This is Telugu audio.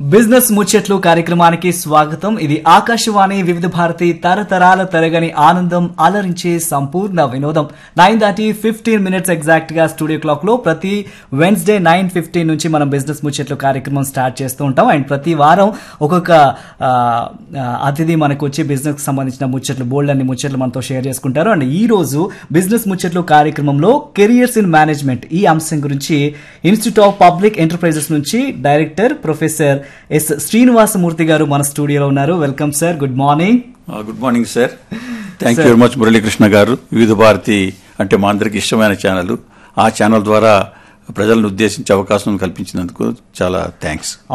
బిజినెస్ ముచ్చట్లు కార్యక్రమానికి స్వాగతం ఇది ఆకాశవాణి వివిధ భారతి తరతరాల తరగని ఆనందం అలరించే సంపూర్ణ వినోదం నైన్ దాటి ఫిఫ్టీన్ మినిట్స్ ఎగ్జాక్ట్ గా స్టూడియో క్లాక్ లో ప్రతి వెన్స్డే నైన్ ఫిఫ్టీన్ నుంచి మనం బిజినెస్ ముచ్చట్లు కార్యక్రమం స్టార్ట్ చేస్తూ ఉంటాం అండ్ ప్రతి వారం ఒక్కొక్క ఆ, ఆ, అతిథి మనకు వచ్చి బిజినెస్ కి సంబంధించిన ముచ్చట్లు బోల్డ్ అన్ని ముచ్చట్లు మనతో షేర్ చేసుకుంటారు అండ్ ఈ రోజు బిజినెస్ ముచ్చట్లు కార్యక్రమంలో కెరియర్స్ ఇన్ మేనేజ్మెంట్ ఈ అంశం గురించి ఇన్స్టిట్యూట్ ఆఫ్ పబ్లిక్ ఎంటర్ప్రైజెస్ నుంచి డైరెక్టర్ ప్రొఫెసర్ ఎస్ శ్రీనివాసమూర్తి గారు మన స్టూడియోలో ఉన్నారు welcome sir good morning good morning sir thank you very much Muralikrishna గారు వివిధ భారతి అంటే మా అందరికి ఇష్టమైన ఛానల్ ఆ ఛానల్ ద్వారా ప్రజలను ఉద్దేశించే అవకాశం కల్పించినందుకు చాలా థ్యాంక్స్